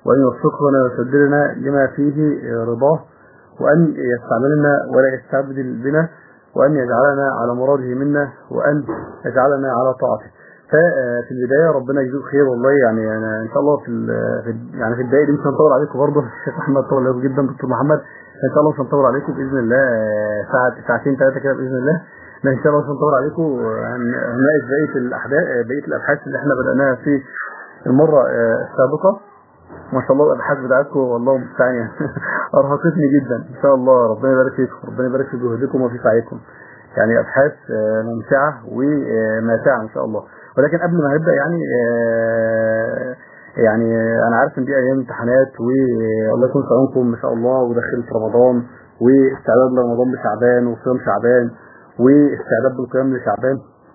وأن يوفقنا ويسددنا لما فيه رضاه وأن يستعملنا ولا يستبدل بنا وأن يجعلنا على مراده منا وأن يجعلنا على طاعته ففي البداية ربنا يجزيك خير والله يعني أنا إن شاء الله في, ال- في ال- يعني في الدقايق دي مش هنطول عليكم برضه الشيخ أحمد طول عليكم جدا دكتور محمد إن شاء الله مش هنطول عليكم بإذن الله آه، ساعة ساعتين ثلاثة كده بإذن الله لا إن شاء الله مش هنطول عليكم آه، هن- هنناقش بقية الأحداث آه، بقية الأبحاث اللي إحنا بدأناها في المرة آه، السابقة ما شاء الله الابحاث بتاعتكم والله المستعان يعني ارهقتني جدا ان شاء الله ربنا يبارك فيكم ربنا يبارك في جهدكم وفي سعيكم يعني ابحاث آه، ممتعه وماتعه ان شاء الله ولكن قبل ما نبدا يعني آه، يعني آه، انا عارف ان دي ايام امتحانات والله يكون في عونكم ما شاء الله ودخلت رمضان واستعداد لرمضان بشعبان وصيام شعبان واستعداد بالقيام لشعبان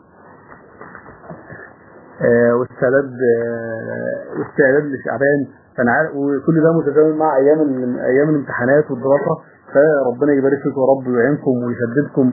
آه، واستعداد آه، واستعداد لشعبان فانا عارف وكل ده متزامن مع ايام ال- ايام الامتحانات والدراسه فربنا يبارك فيكم يا رب ويعينكم ويسددكم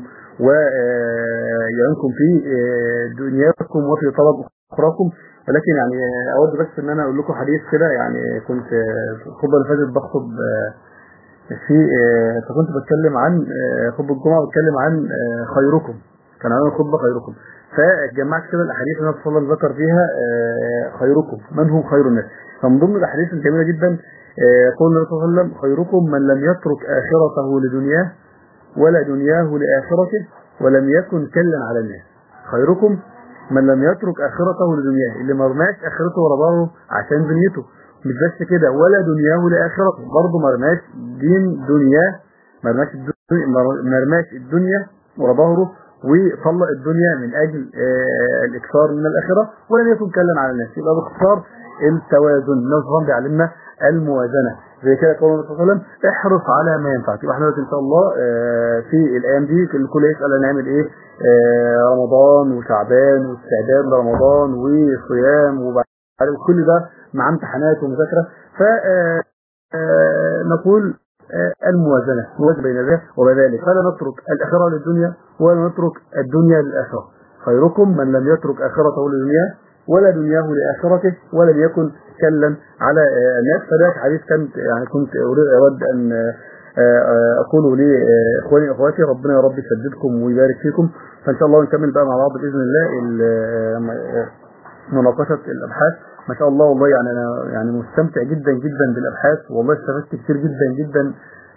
ويعينكم في آه، دنياكم وفي طلب اخراكم ولكن يعني آه، اود بس ان انا اقول لكم حديث كده يعني كنت آه، في الخطبه اللي فاتت بخطب آه، في آه، فكنت بتكلم عن آه، خطبه الجمعه بتكلم عن آه، خيركم كان عنوان الخطبه خيركم فجمعت كده الاحاديث اللي النبي صلى الله عليه وسلم ذكر فيها آه، خيركم من هم خير الناس فمن ضمن الاحاديث الجميله جدا آه، قول النبي صلى الله عليه وسلم خيركم من لم يترك اخرته لدنياه ولا دنياه لاخرته ولم يكن كلا على الناس خيركم من لم يترك اخرته لدنياه اللي ما رماش اخرته ورا ظهره عشان دنيته مش بس كده ولا دنياه لاخرته برضه ما رماش دين دنياه ما رماش الدنيا ما رماش الدنيا ورا ظهره وطلق الدنيا من اجل آه، الاكثار من الاخره ولم يكن كلا على الناس يبقى باختصار التوازن النبي صلى الله عليه وسلم بيعلمنا الموازنه زي كده قول النبي صلى الله عليه وسلم احرص على ما ينفعك يبقى احنا دلوقتي ان شاء الله آه، في الايام دي الكل يسال هنعمل ايه آه، رمضان وشعبان واستعداد لرمضان وصيام وبعد كل ده مع امتحانات ومذاكره ف آه، آه، نقول آه، الموازنة موازنة بين ذلك وبذلك فلا نترك الآخرة للدنيا ولا نترك الدنيا للآخرة خيركم من لم يترك آخرته للدنيا ولا دنياه لآخرته ولم يكن كلا على آه، الناس فذلك حديث كنت يعني كنت أريد أود أن آه، آه، أقوله لإخواني وأخواتي ربنا يا رب يسددكم ويبارك فيكم فإن شاء الله نكمل بقى مع بعض بإذن الله ال- آه، مناقشة الأبحاث ما شاء الله والله يعني أنا يعني مستمتع جدا جدا بالأبحاث والله استفدت كتير جدا جدا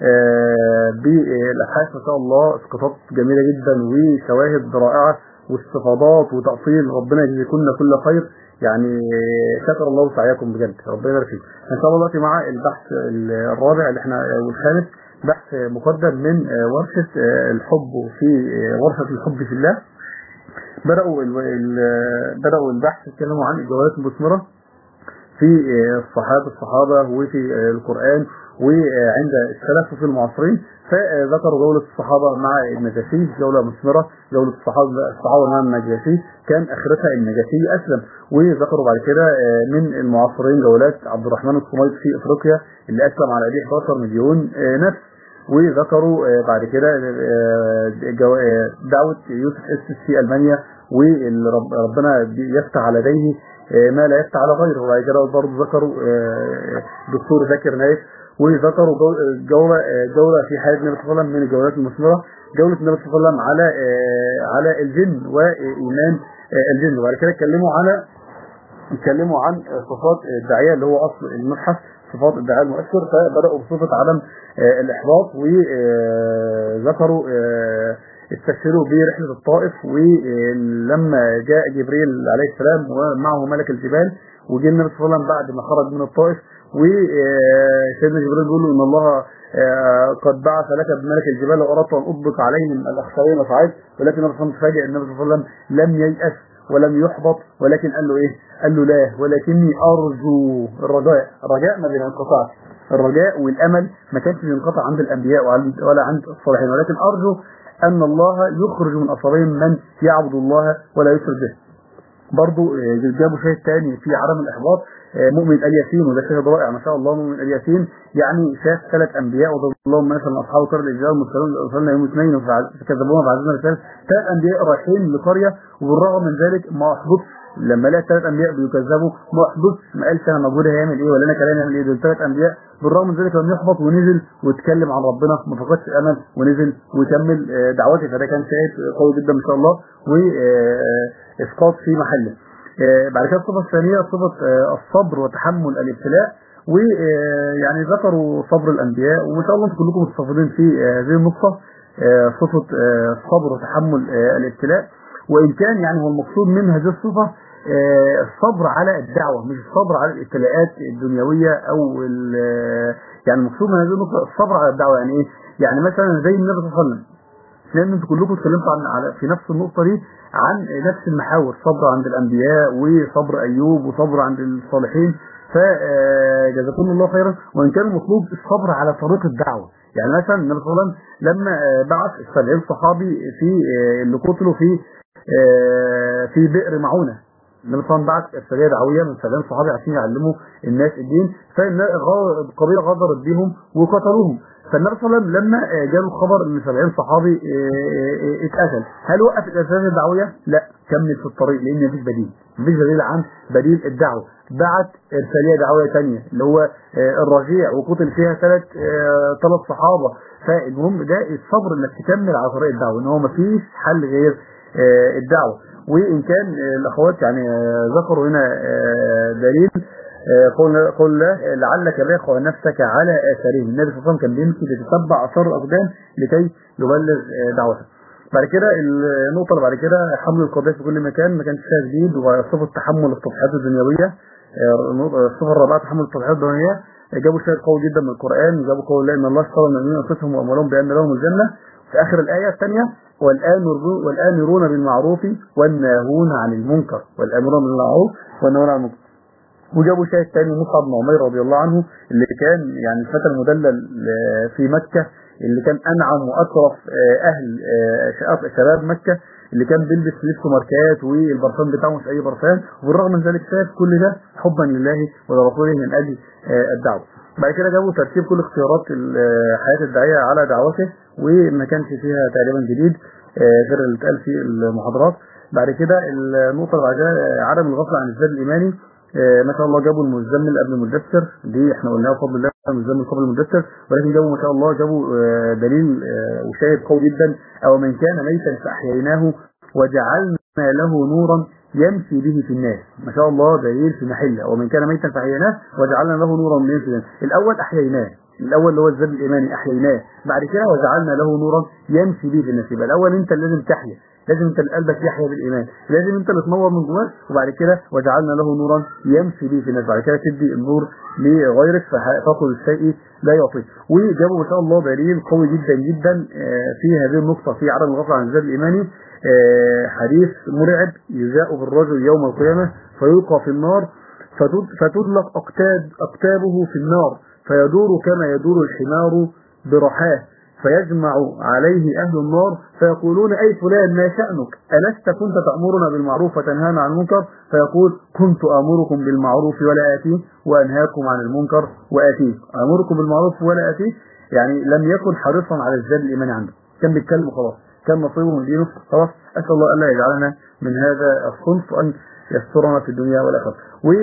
آه، بالأبحاث ما شاء الله اسقاطات جميلة جدا وشواهد رائعة واستفاضات وتأصيل ربنا يجزيكم كل خير يعني آه، شكر الله سعيكم بجد ربنا يبارك فيكم ان شاء الله دلوقتي مع البحث الرابع اللي احنا والخامس بحث مقدم من آه، ورشة آه، الحب في آه، ورشة الحب في الله بدأوا ال- ال- بدأوا البحث يتكلموا عن الجوازات المثمرة في آه، الصحابة الصحابة وفي آه، القرآن وعند السلف وفي المعاصرين فذكروا جولة الصحابة مع النجاشي جولة مثمرة جولة الصحابة الصحابة مع النجاشي كان آخرتها النجاشي أسلم وذكروا بعد كده آه، من المعاصرين جولات عبد الرحمن الصميد في أفريقيا اللي أسلم على أيديه 11 مليون آه، نفس وذكروا آه، بعد كده آه، جو- آه، دعوة يوسف اسس في ألمانيا وربنا يفتح على يديه آه، ما لا يفتح على غيره وبعد كده برضه ذكروا آه، دكتور ذاكر نايف وذكروا جو- جولة آه، جولة في حياة النبي صلى الله عليه وسلم من الجولات المثمرة جولة النبي صلى الله عليه وسلم على آه، على الجن وإيمان آه، الجن وبعد كده اتكلموا على اتكلموا عن صفات الداعية اللي هو أصل المبحث صفات الداعية المؤثر فبدأوا بصفة عدم آه، الإحباط وذكروا استشهدوا برحلة الطائف ولما جاء جبريل عليه السلام ومعه ملك الجبال وجه النبي صلى الله عليه وسلم بعد ما خرج من الطائف وسيدنا جبريل بيقول له ان الله آه، قد بعث لك بملك الجبال واردت ان اطبق عليهم الاخسرين وفعلت ولكن النبي صلى الله عليه وسلم تفاجئ النبي صلى الله عليه وسلم لم ييأس ولم يحبط ولكن قال له ايه قال له لا ولكني ارجو الرجاء الرجاء ما بينقطعش الرجاء والامل ما كانش بينقطع عند الانبياء وعند- ولا عند الصالحين ولكن ارجو ان الله يخرج من اصابعهم من يعبد الله ولا يشرك به برضو آه، جابوا شاهد تاني في عدم الإحباط آه، مؤمن الياسين وده شاهد رائع ما شاء الله مؤمن الياسين يعني شاف ثلاث أنبياء وضرب اللهم مثلا أصحاب كرة الإجلال المرسلون أرسلنا يوم اثنين فكذبوها بعزنا رسالة ثلاث أنبياء رايحين لقرية وبالرغم من ذلك ما أحبطش لما لقى ثلاث انبياء بيكذبوا ما احبطش ما قالش انا موجود هيعمل ايه ولا انا كلامي هيعمل ايه دول ثلاث انبياء بالرغم من ذلك لم يحبط ونزل واتكلم عن ربنا ما فقدش امل ونزل وكمل آه، دعوته فده كان شاهد قوي جدا ما شاء الله واسقاط في محله آه، بعد كده الصفه الثانيه صفه آه، الصبر وتحمل الابتلاء ويعني ذكروا صبر الانبياء وان شاء الله انتم كلكم مستفيدين في آه، هذه النقطه آه، صفه آه، الصبر وتحمل آه، الابتلاء وان كان يعني هو المقصود من هذه الصفه آه، الصبر على الدعوه مش الصبر على الابتلاءات الدنيويه او ال- يعني المقصود من هذه النقطه الصبر على الدعوه يعني ايه؟ يعني مثلا زي النبي صلى الله عليه وسلم لان انتوا كلكم اتكلمتوا عن على في نفس النقطه دي عن نفس المحاور صبر عند الانبياء وصبر ايوب وصبر عند الصالحين فجزاكم الله خيرا وان كان المطلوب الصبر على طريق الدعوه يعني مثلا النبي صلى الله عليه وسلم لما آه، بعث السبعين صحابي في آه، اللي قتلوا في آه، في بئر معونه النبي صلى الله عليه وسلم بعت ارساليه دعويه من 70 صحابي عشان يعلموا الناس الدين فالقبيله غدرت بهم وقتلوهم فالنبي صلى الله عليه وسلم لما آه، جاله الخبر ان 70 صحابي آه، آه، اتقتل هل وقف الارساليه الدعويه؟ لا كمل في الطريق لان مفيش بديل مفيش بديل عن بديل الدعوه بعت ارساليه دعويه ثانيه اللي هو آه، الرجيع وقتل فيها ثلاث ثلاث صحابه فالمهم ده الصبر انك تكمل على طريق الدعوه ان هو مفيش حل غير آه، الدعوه وان كان آه، الاخوات يعني آه، ذكروا هنا آه، دليل آه، قول قول الله لعلك باخع نفسك على اثارهم النبي صلى الله عليه وسلم كان بيمشي بيتتبع اثار الاقدام لكي يبلغ آه، دعوته بعد كده النقطة اللي بعد كده حمل القضية في كل مكان ما كانش فيها جديد وصفة تحمل التضحيات الدنيوية آه، النقطة- الصفة الرابعة تحمل التضحيات الدنيوية آه، جابوا شيء قوي جدا من القرآن جابوا قول الله إن الله اشترى من المؤمنين أنفسهم وأموالهم بأن لهم الجنة في آخر الآية الثانية والآمرون والآمرون بالمعروف والناهون عن المنكر والآمرون بالمعروف والناهون عن المنكر وجابوا شاهد تاني مصعب بن عمير رضي الله عنه اللي كان يعني الفتى المدلل آه، في مكة اللي كان أنعم وأشرف آه، أهل آه، شباب- شباب مكة اللي كان بيلبس لبس ماركات والبرفان بتاعه مش أي برفان وبالرغم من ذلك شاف كل ده حبا لله ولرسوله من أجل آه، الدعوة بعد كده جابوا ترتيب كل اختيارات ال- آه، حياة الداعية على دعوته وما كانش فيها تقريبا جديد آه، غير اللي اتقال في المحاضرات بعد كده النقطة اللي بعدها آه، عدم الغفلة عن الزاد الإيماني آه، ما شاء الله جابوا المزمل قبل المدثر دي احنا قلناها بفضل الله المزمل قبل المدثر ولكن جابوا ما شاء الله جابوا آه، دليل آه، وشاهد قوي جدا او من كان ميتا فاحييناه وجعلنا له نورا يمشي به في الناس ما شاء الله دليل في محله ومن كان ميتا فاحييناه وجعلنا له نورا يمشي في الناس الاول احييناه الاول اللي هو الزاد الايماني احييناه بعد كده وجعلنا له نورا يمشي به في الناس يبقى الاول انت اللي لازم تحيا لازم انت اللي قلبك يحيا بالايمان لازم انت اللي تنور من جواك وبعد كده وجعلنا له نورا يمشي به في الناس بعد كده تدي النور لغيرك فتاخذ الشيء لا يعطيه وجابوا ما شاء الله دليل قوي جدا جدا آه، في هذه النقطه في عدم الغفله عن الزاد الايماني آه، حديث مرعب يجاء بالرجل يوم القيامه فيلقى في النار فتد- فتدلق اقتاب اقتابه في النار فيدور كما يدور الحمار برحاه فيجمع عليه أهل النار فيقولون أي فلان ما شأنك ألست كنت تأمرنا بالمعروف وتنهانا عن المنكر فيقول كنت أمركم بالمعروف ولا آتيه وأنهاكم عن المنكر وآتيه أمركم بالمعروف ولا آتيه يعني لم يكن حريصا على الزاد الإيماني عنده كان بيتكلم خلاص كان نصيبه من دينه خلاص أسأل الله ألا يجعلنا من هذا الصنف وأن يسترنا في الدنيا والآخرة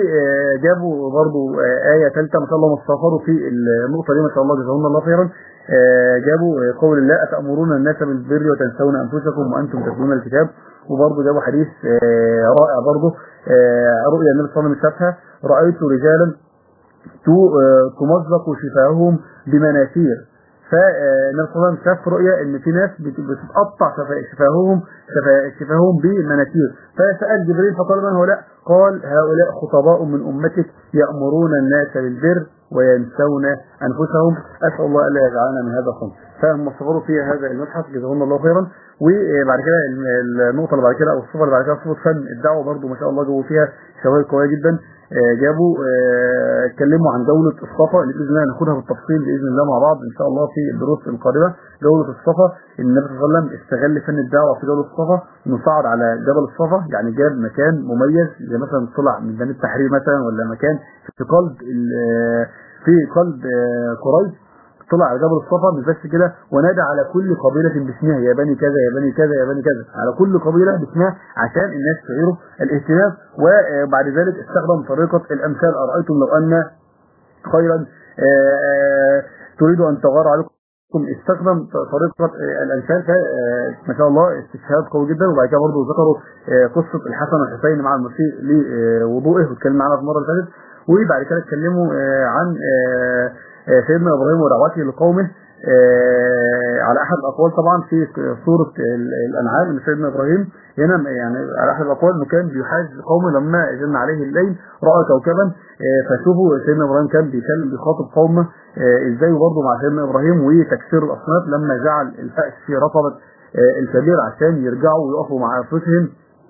وجابوا برضو آية ثالثة ما شاء الله مستغفروا في النقطة دي ما شاء الله جزاهم الله خيرا آه، جابوا قول الله أتأمرون الناس بالبر وتنسون أنفسكم وأنتم تتلون الكتاب وبرضه جابوا حديث آه، رائع برضه آه، رؤيا النبي صلى الله عليه وسلم شافها رأيت رجالا تو- آه، تمزق شفاههم بمناشير فالنبي صلى الله عليه وسلم شاف رؤيا ان في ناس بت- بتتقطع شفا- شفاههم شفا- شفاههم بمناشير فسأل جبريل فقال من هؤلاء قال هؤلاء خطباء من أمتك يأمرون الناس بالبر وينسون أنفسهم أسأل الله ألا يجعلنا من هذا الصنف فهم صبروا في هذا المتحف جزاهم الله خيرا وبعد كده ال- النقطة اللي بعد كده أو الصفة اللي بعد كده صفة فن الدعوة برضو ما شاء الله جابوا فيها شواهد قوية جدا آه، جابوا آه، اتكلموا عن دولة الصفا اللي بإذن الله ناخدها بالتفصيل بإذن الله مع بعض إن شاء الله في الدروس القادمة دولة الصفا إن النبي صلى الله عليه وسلم استغل فن الدعوة في دولة الصفا إنه صعد على جبل الصفا يعني جاب مكان مميز زي مثلا طلع من ميدان التحرير مثلا ولا مكان في قلب ال- في قلب آه، قريش طلع على جبل الصفا مش بس كده ونادى على كل قبيلة باسمها يا بني كذا يا بني كذا يا بني كذا على كل قبيلة باسمها عشان الناس تعيروا الاهتمام وبعد ذلك استخدم طريقة الأمثال أرأيتم لو أن خيرا تريد أن تغار عليكم استخدم طريقة الأمثال ما شاء الله استشهاد قوي جدا وبعد كده برضه ذكروا قصة الحسن والحسين مع المسيء لوضوئه واتكلمنا عنها في المرة اللي فاتت وبعد كده اتكلموا عن سيدنا إبراهيم ودعوته لقومه على أحد الأقوال طبعا في سورة الأنعام من سيدنا إبراهيم هنا يعني على أحد الأقوال أنه كان بيحاج قومه لما جن عليه الليل رأى كوكبا فشوفوا سيدنا إبراهيم كان بيكلم بيخاطب قومه إزاي برضه مع سيدنا إبراهيم وتكسير الأصناف لما جعل الفأس في رقبة الكبير عشان يرجعوا ويقفوا مع أنفسهم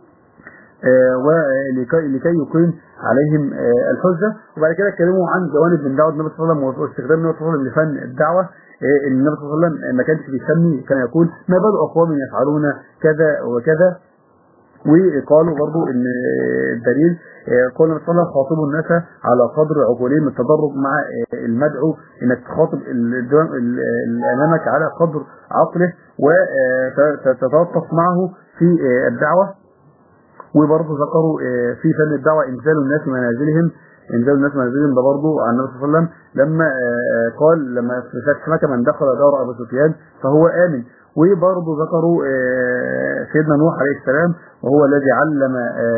ولكي لكي يقيم عليهم الحجة وبعد كده اتكلموا عن جوانب من دعوة النبي صلى الله عليه وسلم واستخدام النبي صلى الله عليه وسلم لفن الدعوة ان النبي صلى الله عليه وسلم ما كانش بيسمي كان يقول ما بال اقوام يفعلون كذا وكذا وقالوا برضو ان الدليل قول النبي صلى الله عليه وسلم خاطبوا الناس على قدر عقولهم التدرج مع المدعو انك تخاطب اللي امامك على قدر عقله وتتلطف معه في الدعوه وبرضه ذكروا في فن الدعوة إنزال الناس منازلهم إنزال الناس منازلهم ده برضه عن النبي صلى الله عليه وسلم لما قال لما في سمكة من دخل دار أبو سفيان فهو آمن وبرضه ذكروا سيدنا نوح عليه السلام وهو الذي علم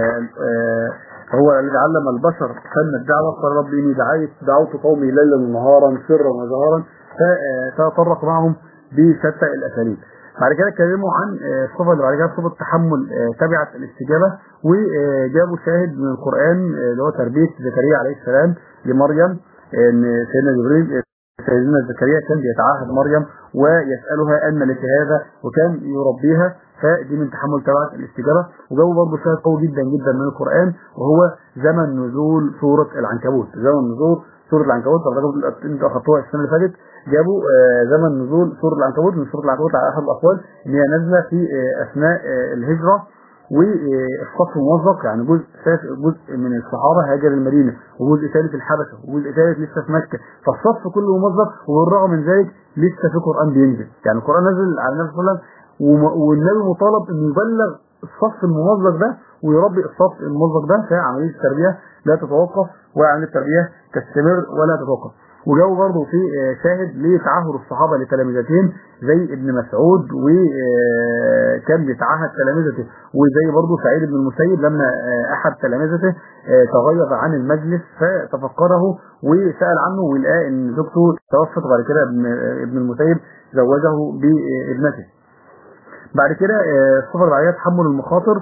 هو الذي علم البشر فن الدعوة قال ربي إني دعيت دعوت قومي ليلا ونهارا سرا وجهارا فتطرق معهم بشتى الأساليب بعد كده اتكلموا عن الصفه اللي بعد كده صفه التحمل تبعت الاستجابه وجابوا شاهد من القران اللي هو تربيه زكريا عليه السلام لمريم ان سيدنا جبريل سيدنا زكريا كان بيتعاهد مريم ويسالها ان لك هذا وكان يربيها فدي من تحمل تبعت الاستجابه وجابوا برضه شاهد قوي جدا جدا من القران وهو زمن نزول سوره العنكبوت زمن نزول سورة العنكبوت حضرتك انتوا اخدتوها السنة اللي فاتت جابوا زمن نزول سورة العنكبوت من سورة العنكبوت على احد الاقوال ان هي نازلة في اثناء الهجرة والصف موظف يعني جزء جزء من الصحابة هاجر المدينة وجزء ثالث الحبشة وجزء ثالث لسه في مكة فالصف كله موظف وبالرغم من ذلك لسه في قرآن بينزل يعني القرآن نزل على النبي صلى الله عليه وسلم والنبي مطالب انه يبلغ الصف الموظف ده ويربي الصف الموظف ده فعملية التربية لا تتوقف وعملية التربية تستمر ولا تتوقف وجاوا برضه في شاهد لتعهد الصحابة لتلامذتهم زي ابن مسعود وكان بيتعهد تلامذته وزي برضه سعيد بن المسيب لما احد تلامذته تغيب عن المجلس فتفكره وسأل عنه ولقى ان زوجته توفت وبعد كده ابن ابن المسيب زوجه بابنته بعد كده الصفر بعد كده تحمل المخاطر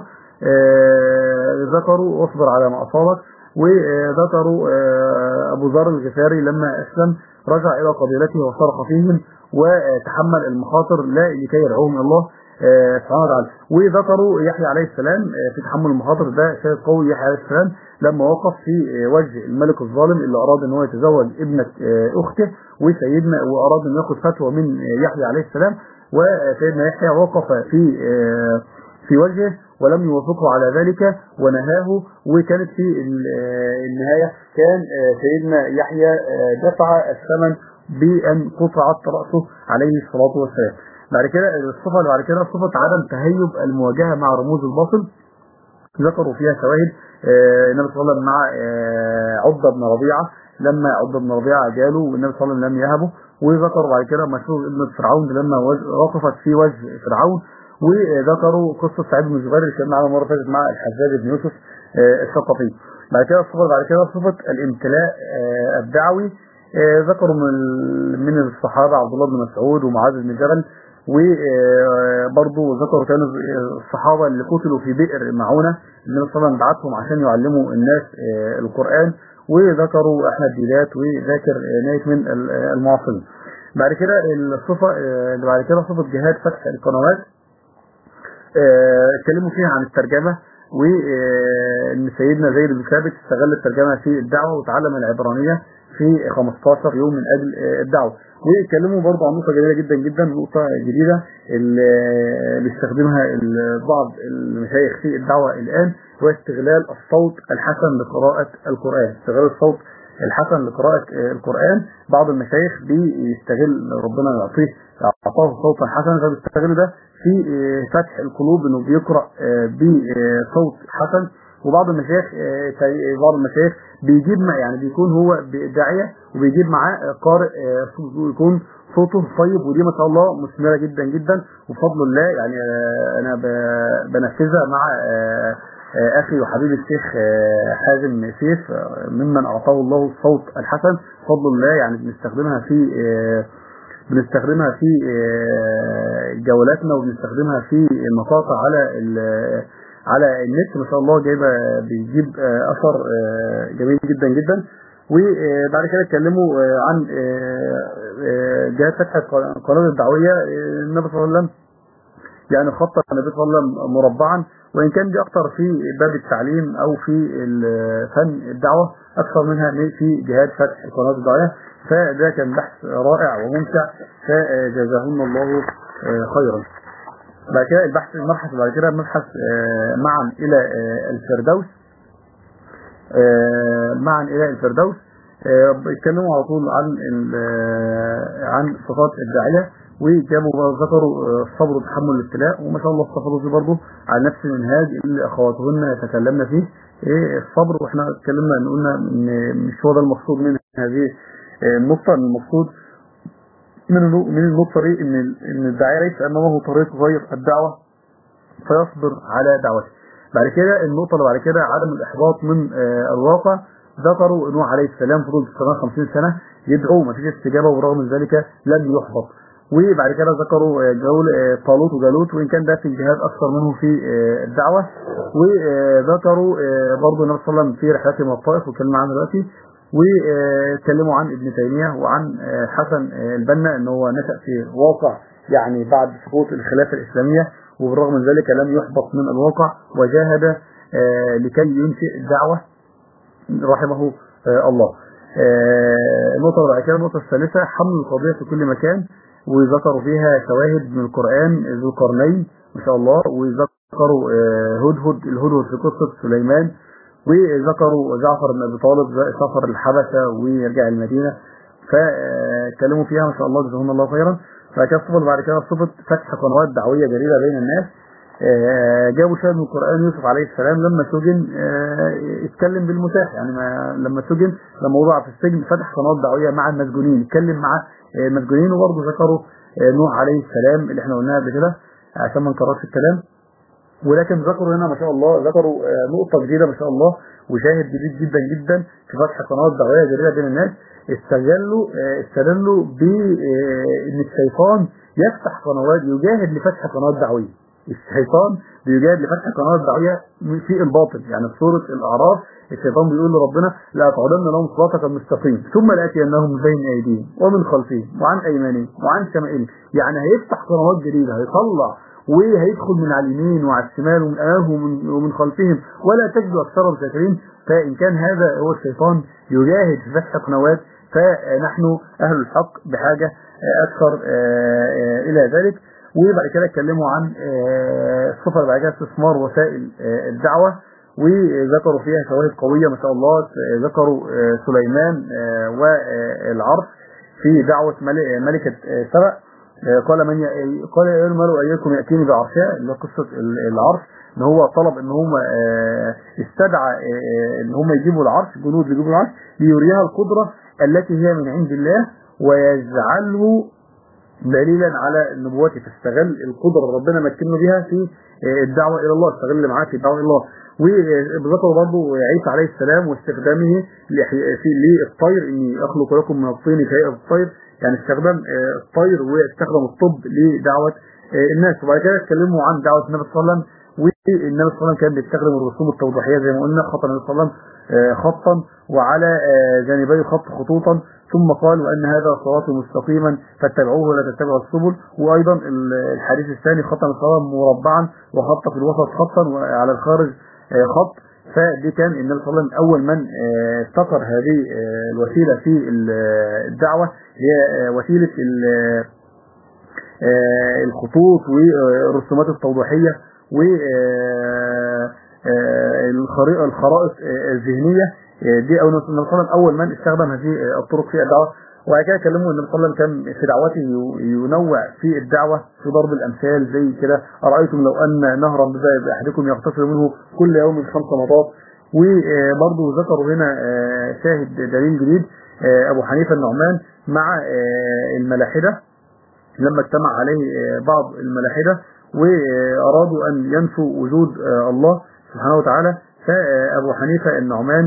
ذكروا اصبر على ما اصابك وذكروا أبو ذر الغفاري لما أسلم رجع إلى قبيلته وصرخ فيهم وتحمل المخاطر لا لكي يدعوهم الله سبحانه وتعالى وذكروا يحيى عليه السلام في تحمل المخاطر ده شيء قوي يحيى عليه السلام لما وقف في وجه الملك الظالم اللي أراد أن هو يتزوج ابنة أخته وسيدنا وأراد أن ياخذ فتوى من يحيى عليه السلام وسيدنا يحيى وقف في في وجهه ولم يوافقه على ذلك ونهاه وكانت في النهاية كان سيدنا يحيى دفع الثمن بأن قطعت رأسه عليه الصلاة والسلام بعد كده الصفة اللي بعد كده صفة عدم تهيب المواجهة مع رموز الباطل ذكروا فيها شواهد النبي صلى الله عليه وسلم مع عضة بن ربيعة لما عضة بن ربيعة جاله والنبي صلى الله عليه وسلم لم يهبه وذكروا بعد كده مشهور ابن فرعون لما وقفت في وجه فرعون وذكروا قصة سعيد بن الزبير اللي كنا على مرة فاتت مع الحجاج بن يوسف الثقفي بعد كده الصفة بعد كده صفة الامتلاء الدعوي ذكروا من من الصحابة عبد الله بن مسعود ومعاذ بن جبل وبرضه ذكروا كانوا الصحابة اللي قتلوا في بئر معونة النبي صلى الله عليه وسلم بعتهم عشان يعلموا الناس القرآن وذكروا أحمد ديلات وذاكر نايت من المعاصرين بعد كده الصفة اللي بعد كده صفة جهاد فتح القنوات اتكلموا فيها عن الترجمة وان سيدنا زيد بن ثابت استغل الترجمة في الدعوة وتعلم العبرانية في 15 يوم من اجل الدعوة واتكلموا برضه عن نقطة جميلة جدا جدا نقطة جديدة اللي استخدمها بعض المشايخ في الدعوة الآن هو استغلال الصوت الحسن لقراءة القرآن استغلال الصوت الحسن لقراءة القرآن بعض المشايخ بيستغل ربنا يعطيه أعطاه صوتا حسنا فبيستغل ده في فتح القلوب إنه بيقرأ بصوت حسن وبعض المشايخ بعض المشايخ بيجيب يعني بيكون هو داعية وبيجيب معاه قارئ يكون صوته طيب ودي ما شاء الله مثمره جدا جدا وبفضل الله يعني انا بنفذها مع اخي وحبيبي الشيخ حازم سيف ممن اعطاه الله الصوت الحسن بفضل الله يعني بنستخدمها في بنستخدمها في جولاتنا وبنستخدمها في المقاطع على على النت ما شاء الله جايبه بيجيب اثر جميل جدا جدا وبعد كده اتكلموا عن جهات فتح القناه الدعويه النبي صلى الله عليه وسلم يعني خطط النبي صلى الله عليه وسلم مربعا وان كان دي اكتر في باب التعليم او في فن الدعوه اكثر منها في جهات فتح القناه الدعويه فده كان بحث رائع وممتع فجزاهم الله خيرا بعد كده البحث المبحث بعد كده مبحث معا الى الفردوس معا الى الفردوس بيتكلموا على طول عن عن صفات الداعيه وجابوا ذكروا الصبر وتحمل الابتلاء وما شاء الله استفادوا فيه برضه على نفس المنهاج اللي اخواتهن تكلمنا فيه ايه الصبر واحنا اتكلمنا ان قلنا ان مش هو ده المقصود من هذه النقطه المقصود من من النقطه دي ان ان الداعيه ليس امامه طريق غير الدعوه فيصبر على دعوته بعد كده النقطه اللي بعد كده عدم الاحباط من الواقع ذكروا نوح عليه السلام فضل 950 سنه يدعو ما فيش استجابه ورغم ذلك لم يحبط وبعد كده ذكروا جول طالوت وجالوت وان كان ده في الجهاد اكثر منه في الدعوه وذكروا برضه النبي صلى الله عليه وسلم في رحلته من الطائف وكلمنا عنه دلوقتي واتكلموا عن ابن تيميه وعن حسن البنا ان هو نشا في واقع يعني بعد سقوط الخلافه الاسلاميه وبالرغم من ذلك لم يحبط من الواقع وجاهد لكي ينشئ الدعوه رحمه الله النقطه اللي بعد كده النقطه الثالثه حمل القضيه في كل مكان وذكروا فيها شواهد من القرآن ذو القرنين ما شاء الله وذكروا هدهد الهدهد في قصة سليمان وذكروا جعفر بن أبي طالب سفر الحبشة ويرجع المدينة فاتكلموا فيها ما شاء الله جزاهم الله خيرا فكانت صفة بعد كده صفة فتح قنوات دعوية جديدة بين الناس جابوا شاهد من القرآن يوسف عليه السلام لما سجن اتكلم بالمتاح يعني ما لما سجن لما وضع في السجن فتح قنوات دعوية مع المسجونين اتكلم مع المسجونين وبرضه ذكروا نوح عليه السلام اللي احنا قلناها قبل كده عشان ما نكررش الكلام ولكن ذكروا هنا ما شاء الله ذكروا نقطة جديدة ما شاء الله وشاهد جديد جدا جدا في فتح قنوات دعوية جديدة بين الناس استغلوا استدلوا بان الشيطان يفتح قنوات يجاهد لفتح قنوات دعوية الشيطان بيجاهد لفتح قنوات دعوية في الباطل يعني في سورة الأعراف الشيطان بيقول لربنا لا تعلن لهم صراطك المستقيم ثم لاتينهم من بين ايديهم ومن خلفهم وعن ايمانهم وعن شمائلهم يعني هيفتح قنوات جديده هيطلع وهيدخل من على اليمين وعلى الشمال ومن امامهم ومن, ومن خلفهم ولا تجد اكثرهم شاكرين فان كان هذا هو الشيطان يجاهد في فتح قنوات فنحن اهل الحق بحاجه اكثر الى ذلك وبعد كده اتكلموا عن الصفه بعد كده استثمار وسائل الدعوه وذكروا فيها شواهد قوية ما شاء الله ذكروا سليمان والعرش في دعوة ملكة سبأ قال من ي... قال يا الملو ايكم ياتيني بعرشها اللي قصه العرش ان هو طلب ان هم استدعى ان هم يجيبوا العرش جنود يجيبوا العرش ليريها القدره التي هي من عند الله ويجعله دليلا على نبوته فاستغل القدره ربنا مكنه بها في الدعوه الى الله استغل معاه في الدعوه الى الله وذكروا برضه عيسى عليه السلام واستخدامه للطير اني اخلق لكم من الطين كهيئه الطير يعني استخدام الطير واستخدم الطب لدعوه الناس وبعد كده اتكلموا عن دعوه النبي صلى الله عليه وسلم والنبي صلى الله عليه وسلم كان بيستخدم الرسوم التوضيحيه زي ما قلنا خط النبي صلى الله عليه وسلم خطا وعلى جانبي خط خطوطا ثم قال وان هذا صراطي مستقيما فاتبعوه ولا تتبعوا السبل وايضا الحديث الثاني خط النبي صلى الله عليه وسلم مربعا وخط في الوسط خطا وعلى الخارج خط فدي كان النبي صلى الله عليه وسلم اول من ابتكر هذه الوسيله في الدعوه هي وسيله الخطوط والرسومات التوضيحيه و الخريطة الخرائط الذهنية دي أو النبي صلى الله عليه وسلم أول من استخدم هذه الطرق في الدعوة وبعد كده كلموا النبي صلى الله عليه وسلم كان في دعوته ينوع في الدعوة في ضرب الأمثال زي كده أرأيتم لو أن نهرا بأحدكم يغتسل منه كل يوم خمس مرات وبرضه ذكروا هنا شاهد دليل جديد أبو حنيفة النعمان مع الملاحدة لما اجتمع عليه بعض الملاحدة وأرادوا أن ينفوا وجود الله سبحانه وتعالى فأبو حنيفة النعمان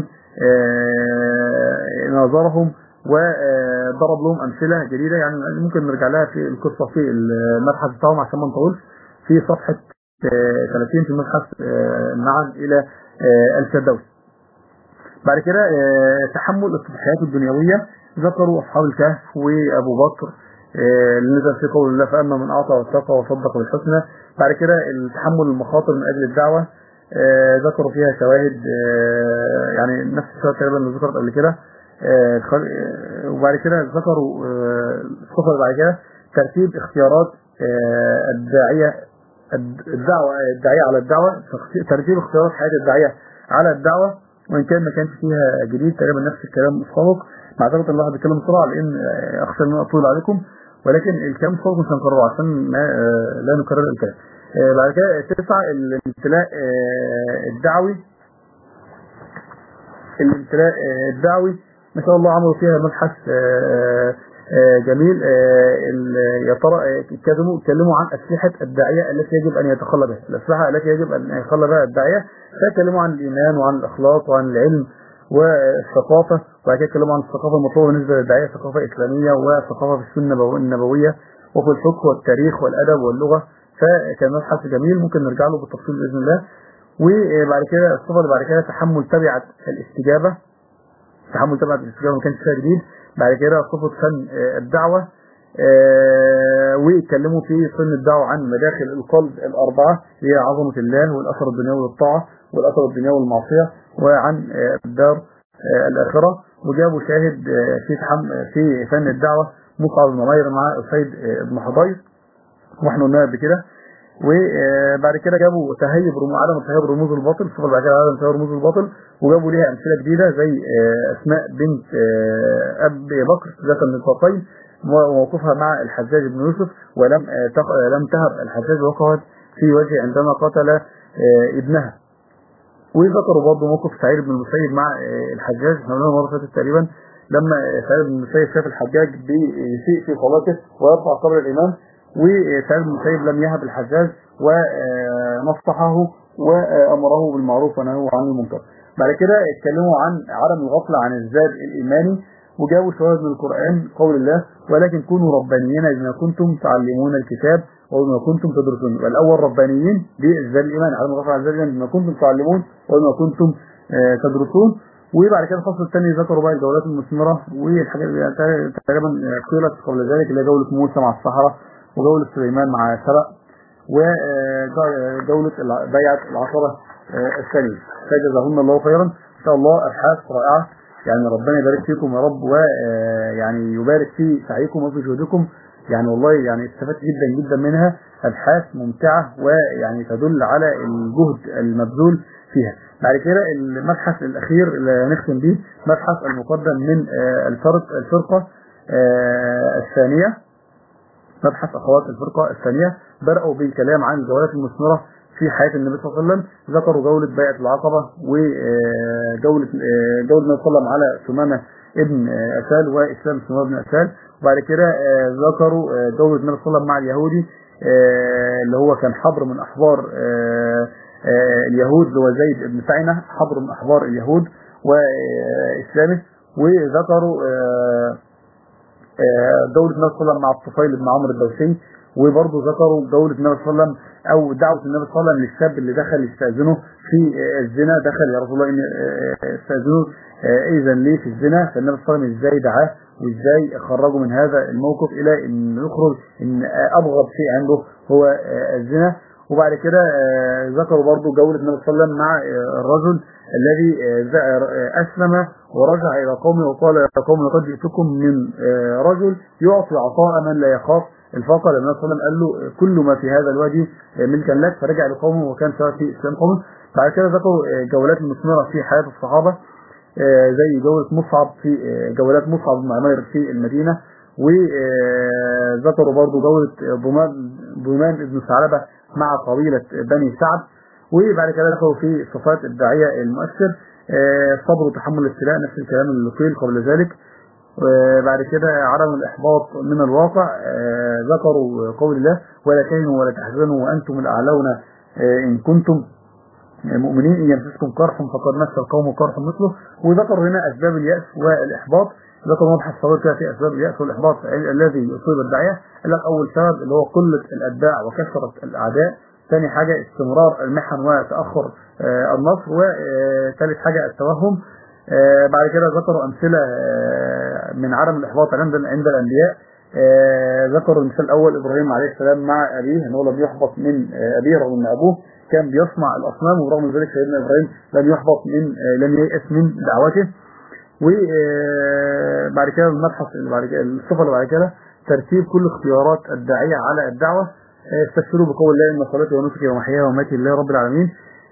ناظرهم وضرب لهم أمثلة جديدة يعني ممكن نرجع لها في القصة في المبحث بتاعهم عشان ما نطولش في صفحة 30 في المبحث معا إلى الفردوس بعد كده تحمل التضحيات الدنيوية ذكروا أصحاب الكهف وأبو بكر اللي نزل في قول الله فأما من أعطى واتقى وصدق بالحسنى بعد كده تحمل المخاطر من أجل الدعوة ذكروا فيها شواهد يعني نفس الشواهد تقريبا اللي ذكرت قبل كده وبعد كده ذكروا الصفر بعد كده ترتيب اختيارات الداعية الدعوة الداعية على الدعوة ترتيب اختيارات حياة الداعية على الدعوة وإن كان ما كانش فيها جديد تقريبا نفس الكلام السابق مع ذلك الله بيتكلم بسرعة لأن أخشى أن أطول عليكم ولكن الكلام السابق مش هنكرره عشان ما لا نكرر الكلام بعد كده تسعة الامتلاء الدعوي الامتلاء الدعوي ما شاء الله عملوا فيها مبحث جميل يا ترى اتكلموا اتكلموا عن اسلحه الداعيه التي يجب ان يتخلى بها الاسلحه التي يجب ان يتخلى بها الداعيه فاتكلموا عن الايمان وعن الاخلاق وعن العلم والثقافه وبعد كده اتكلموا عن الثقافه المطلوبه بالنسبه للداعيه ثقافه اسلاميه وثقافه في السنه النبويه وفي الفقه والتاريخ والادب واللغه فكان مبحث جميل ممكن نرجع له بالتفصيل باذن الله وبعد كده الصفه اللي بعد كده تحمل تبعه الاستجابه تحمل تبعه الاستجابه ما كانش فيها جديد بعد كده صفة فن الدعوة ويتكلموا في فن الدعوة عن مداخل القلب الأربعة هي عظمة الله والأثر الدنيوي للطاعة والأثر الدنيوي للمعصية وعن الدار الآخرة وجابوا شاهد في تحم في فن الدعوة مصعب بن عمير مع السيد بن حضير واحنا قلناها قبل كده وبعد كده جابوا تهيب رموز عدم تهيب رموز الباطل صفر بعد كده عدم تهيب رموز الباطل وجابوا ليها امثله جديده زي اسماء بنت ابي بكر ذات النطاقين وموقفها مع الحجاج بن يوسف ولم لم تهب الحجاج وقعت في وجه عندما قتل ابنها وذكروا برضه موقف سعيد بن المسيب مع الحجاج احنا قلنا مره فاتت تقريبا لما سعيد بن المسيب شاف الحجاج بيسيء في صلاته ويرفع قبر الامام وسعيد بن المسيب لم يهب الحجاج ونصحه وامره بالمعروف ونهاه عن المنكر بعد كده اتكلموا عن عدم الغفله عن الزاد الايماني وجابوا شواهد من القران قول الله ولكن كونوا ربانيين بما كنتم تعلمون الكتاب وبما كنتم تدرسون والاول ربانيين بالزاد الايمان عدم الغفله عن الزاد الايمان بما كنتم تعلمون وبما كنتم تدرسون وبعد كده الفصل الثاني ذكروا بقى الجولات المثمره والحاجات تقريبا قيلت قبل ذلك اللي جوله موسى مع الصحراء وجولة سليمان مع سبأ وجولة بيعة العشرة الثانية فجزاهم الله خيرا إن شاء الله أبحاث رائعة يعني ربنا يبارك فيكم يا رب ويعني يبارك في سعيكم وفي جهدكم يعني والله يعني استفدت جدا جدا منها أبحاث ممتعة ويعني تدل على الجهد المبذول فيها بعد كده المبحث الأخير اللي هنختم به مبحث المقدم من الفرق الفرقة الثانية مبحث أخوات الفرقة الثانية بدأوا بالكلام عن الجولات المثمرة في حياة النبي صلى الله عليه وسلم ذكروا جولة بيعة العقبة وجولة جولة النبي صلى الله عليه وسلم على ثمامة ابن أسال وإسلام ثمامة ابن أسال وبعد كده ذكروا جولة النبي صلى الله عليه وسلم مع اليهودي اللي هو كان حبر من أحبار اليهود اللي هو زيد بن سعينة حبر من أحبار اليهود وإسلامه وذكروا دولة النبي صلى الله عليه وسلم مع الطفيل بن عمرو الدوسي وبرضه ذكروا دولة النبي صلى الله عليه وسلم او دعوة النبي صلى الله عليه وسلم للشاب اللي دخل يستأذنه في الزنا دخل يا رسول الله ان استأذنه اذا ليه في الزنا فالنبي صلى الله عليه وسلم ازاي دعاه وازاي خرجه من هذا الموقف الى ان يخرج ان ابغض شيء عنده هو الزنا وبعد كده ذكروا برضو جولة النبي صلى الله عليه وسلم مع الرجل الذي أسلم ورجع إلى قومه وقال يا قوم لقد جئتكم من رجل يعطي عطاء من لا يخاف الفقر النبي صلى الله عليه وسلم قال له كل ما في هذا الوادي ملكا لك فرجع لقومه وكان سواء في إسلام قومه بعد كده ذكروا جولات مثمرة في حياة الصحابة زي جولة مصعب في جولات مصعب بن عمير في المدينة وذكروا برضو جولة ضمان ضمان ابن ثعلبة مع قبيلة بني سعد وبعد كده دخلوا في صفات الداعية المؤثر صبر وتحمل الابتلاء نفس الكلام اللي قيل قبل ذلك بعد كده عدم الإحباط من الواقع ذكروا قول الله ولا تهنوا ولا تحزنوا وأنتم الأعلون إن كنتم مؤمنين إن يمسسكم قرح فقد مس القوم قرح مثله وذكروا هنا أسباب اليأس والإحباط ذكروا مبحث صغير كده في أسباب اليأس والإحباط الذي يصيب الداعية قال لك أول سبب اللي هو قلة الأتباع وكثرة الأعداء ثاني حاجة استمرار المحن وتأخر النصر وثالث حاجة التوهم بعد كده ذكروا أمثلة من عدم الإحباط عند عند الأنبياء ذكروا المثال الأول إبراهيم عليه السلام مع أبيه أنه لم يحبط من أبيه رغم أن أبوه كان بيصنع الأصنام ورغم ذلك سيدنا إبراهيم لم يحبط من لم ييأس من دعوته وبعد كده المبحث اللي بعد كده الصفة اللي بعد كده ترتيب كل اختيارات الداعية على الدعوة استبشروا بقول الله إن صلاتي ونسكي ومحياي ومماتي لله رب العالمين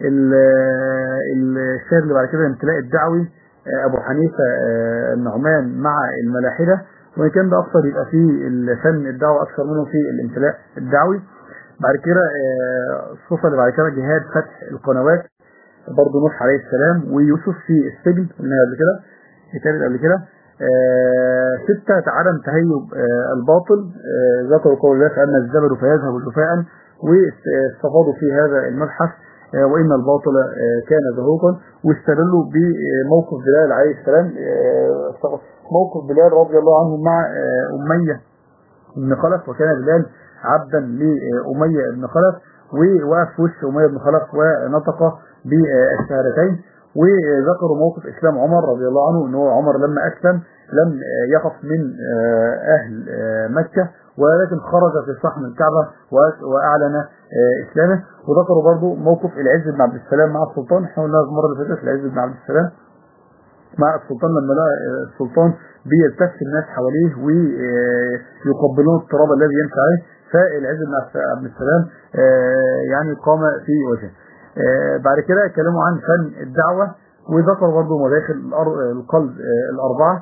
الشاهد اللي بعد كده الامتلاء الدعوي أبو حنيفة النعمان مع الملاحدة وإن كان ده أكثر يبقى في فن الدعوة أكثر منه في الامتلاء الدعوي بعد كده الصفة اللي بعد كده جهاد فتح القنوات برضه نوح عليه السلام ويوسف في السجن قلنا قبل كده اتقالت قبل كده آه ستة عدم تهيب آه الباطل آه ذكروا قول الله فأما الزبد فيذهب جفاء واستفاضوا في هذا المبحث وإن الباطل كان زهوقا واستدلوا بموقف بلال عليه السلام موقف بلال رضي الله عنه مع أمية بن خلف وكان بلال عبدا لأمية بن خلف ووقف في وش أمية بن خلف ونطق بالشهادتين وذكروا موقف إسلام عمر رضي الله عنه أنه عمر لما أسلم لم يقف من أهل مكة ولكن خرج في صحن الكعبة وأعلن إسلامه وذكروا برضو موقف العز بن عبد السلام مع السلطان احنا قلنا المرة اللي فاتت العز بن عبد السلام مع السلطان لما لقى السلطان بيلتف الناس حواليه ويقبلون التراب الذي يمشي عليه فالعز بن عبد السلام يعني قام في وجهه بعد كده اتكلموا عن فن الدعوة وذكروا برضو مداخل القلب الأربعة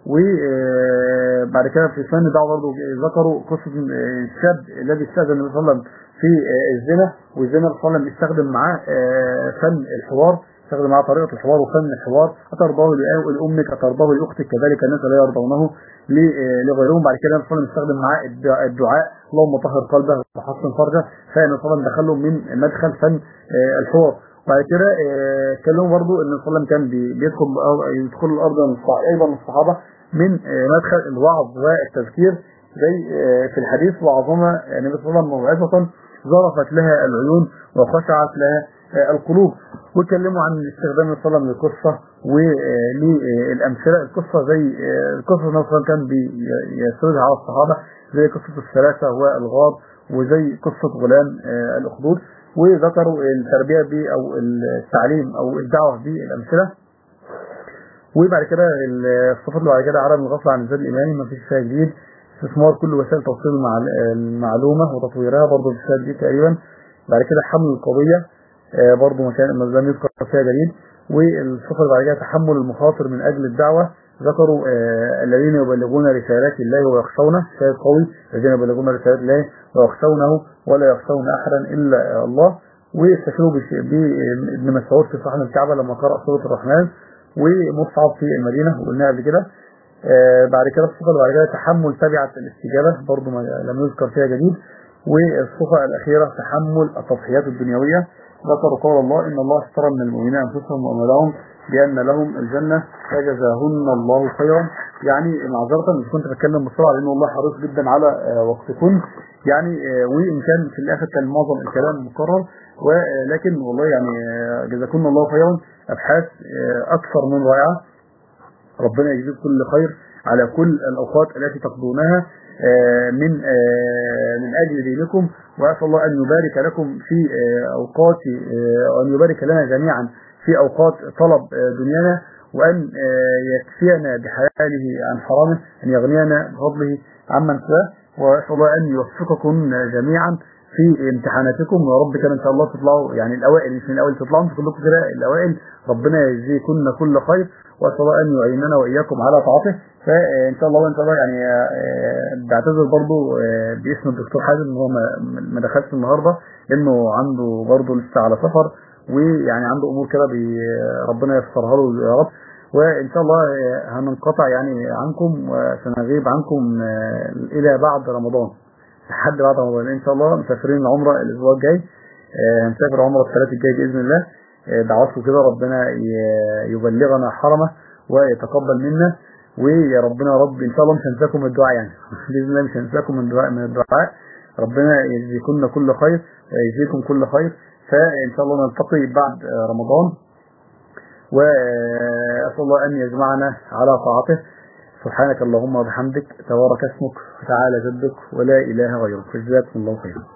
وبعد كده في فن الدعوة برضو ذكروا قصة الشاب الذي استخدم النبي صلى الله عليه وسلم في الزنا والزنا صلى الله عليه وسلم استخدم معاه فن الحوار استخدم معاه طريقة الحوار وفن الحوار أترضاه لأمك أترضاه لأختك كذلك الناس لا يرضونه لغيرهم بعد كده النبي استخدم معاه الدعاء اللهم طهر قلبه وحسن فرجه فإن صلى الله دخله من مدخل فن الحوار بعد كده اتكلموا برضو ان صلى الله كان بيدخل يدخل الارض ايضا الصحابه من مدخل الوعظ والتذكير زي في الحديث وعظمه النبي صلى الله عليه وسلم موعظه ظرفت لها العيون وخشعت لها القلوب واتكلموا عن استخدام النبي صلى الله عليه وسلم للقصه وللامثله القصه زي القصه النبي صلى الله عليه وسلم كان بيسردها على الصحابه زي قصه الثلاثه والغاب وزي قصه غلام الاخدود وذكروا التربية ب أو التعليم أو الدعوة بالأمثلة وبعد كده الصفات اللي بعد كده عدم الغفلة عن الزاد الإيماني ما فيش فيها جديد استثمار كل وسائل توصيل المعلومة وتطويرها برضه في السنة دي تقريبا بعد كده حمل القضية برضه مكان لم يذكر فيها جديد والصفة اللي بعد كده تحمل المخاطر من أجل الدعوة ذكروا آه الذين يبلغون رسالات الله ويخشونه شاهد قوي الذين يبلغون رسالات الله ويخشونه ولا يخشون أحدا إلا الله واستشيروا بابن مسعود في صحن الكعبة لما قرأ سورة الرحمن ومصعب في المدينة وقلناها قبل كده آه بعد كده الصفة اللي بعد كده تحمل تبعة الاستجابة برضه لم يذكر فيها جديد والصفة الأخيرة تحمل التضحيات الدنيوية ذكروا قول الله إن الله اشترى من المؤمنين أنفسهم وأموالهم بأن لهم الجنة فجزاهن الله خيرا يعني معذرة مش كنت بتكلم بسرعة لأن الله حريص جدا على وقتكم يعني وإن كان في الآخر كان معظم الكلام مكرر ولكن والله يعني جزاكم الله خيرا أبحاث أكثر من رائعة ربنا يجزيك كل خير على كل الأوقات التي تقضونها من من أجل دينكم وأسأل الله أن يبارك لكم في أوقات وأن يبارك لنا جميعا في أوقات طلب دنيانا وأن يكفينا بحلاله عن حرامه أن يغنينا بفضله عمن سواه وأسأل الله أن يوفقكم جميعا في امتحاناتكم ويا رب كده ان شاء الله تطلعوا يعني الاوائل مش من الاوائل تطلعوا انتوا كلكم كده الاوائل ربنا يجزيكم كل خير واسال الله ان يعيننا واياكم على طاعته فان شاء الله وان شاء الله يعني بعتذر برضه باسم الدكتور حازم ان هو ما دخلش النهارده لانه عنده برضه لسه على سفر ويعني عنده امور كده ربنا ييسرها له يا رب وان شاء الله هننقطع يعني عنكم وسنغيب عنكم الى بعد رمضان لحد بعد رمضان ان شاء الله مسافرين العمره الاسبوع الجاي هنسافر عمره الثلاث الجاي باذن الله دعواتكم كده ربنا يبلغنا حرمه ويتقبل منا ويا ربنا يا رب ان شاء الله مش هنساكم من الدعاء يعني باذن الله مش هنساكم من الدعاء من الدعاء ربنا يجزيكم كل خير ويجزيكم كل خير فان شاء الله نلتقي بعد رمضان واسال الله ان يجمعنا على طاعته سبحانك اللهم وبحمدك تبارك اسمك وتعالى جدك ولا إله غيرك جزاكم الله خيرا